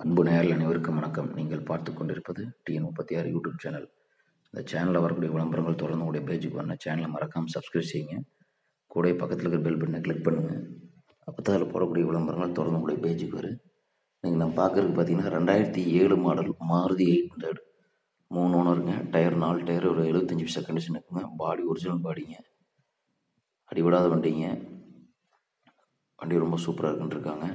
அன்பு நேயர்கள் அனைவருக்கும் வணக்கம் நீங்கள் பார்த்து கொண்டிருப்பது டிஎன் முப்பத்தி ஆறு யூடியூப் சேனல் இந்த சேனலில் வரக்கூடிய விளம்பரங்கள் தொடர்ந்து உங்களுடைய பேஜுக்கு வரணும் சேனலை மறக்காமல் சப்ஸ்கிரைப் செய்யுங்க கூட பக்கத்தில் இருக்கிற பெல் பட்டனை கிளிக் பண்ணுங்கள் அப்போ தான் அதில் போடக்கூடிய விளம்பரங்கள் தொடர்ந்து உங்களுடைய பேஜுக்கு வரும் நீங்கள் நான் பார்க்குறதுக்கு பார்த்தீங்கன்னா ரெண்டாயிரத்தி ஏழு மாடல் மாருதி எயிட் ஹண்ட்ரட் மூணு ஓனருங்க டயர் நாலு டயர் ஒரு எழுபத்தஞ்சி பைசா கண்டிஷன் இருக்குங்க பாடி ஒரிஜினல் பாடிங்க அடிபடாத வண்டிங்க வண்டி ரொம்ப சூப்பராக இருக்குன்னு இருக்காங்க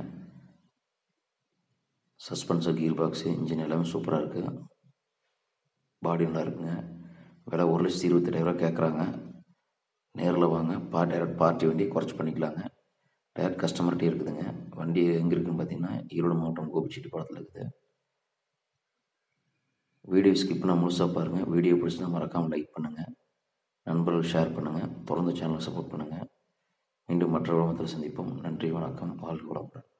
சஸ்பென்சர் கீர் பாக்ஸு இன்ஜின் எல்லாமே சூப்பராக இருக்குது பாடி நல்லா இருக்குங்க விலை ஒரு லட்சத்தி இருபத்தெட்டாயிரரூவா கேட்குறாங்க நேரில் வாங்க பா டேரக்ட் பார்ட்டி வண்டியை குறைச்சி பண்ணிக்கலாங்க டேரக்ட் கஸ்டமர்கிட்டே இருக்குதுங்க வண்டி எங்கே இருக்குதுன்னு பார்த்தீங்கன்னா ஈரோடு மாவட்டம் கோபிச்செட்டிப்பாளையத்தில் இருக்குது வீடியோ ஸ்கிப் பண்ணால் முழுசாக பாருங்கள் வீடியோ பிடிச்சினா மறக்காமல் லைக் பண்ணுங்கள் நண்பர்கள் ஷேர் பண்ணுங்கள் தொடர்ந்து சேனலை சப்போர்ட் பண்ணுங்கள் மீண்டும் மற்ற விளம்பரத்தில் சந்திப்போம் நன்றி வணக்கம் வாழ்க வளமுடன்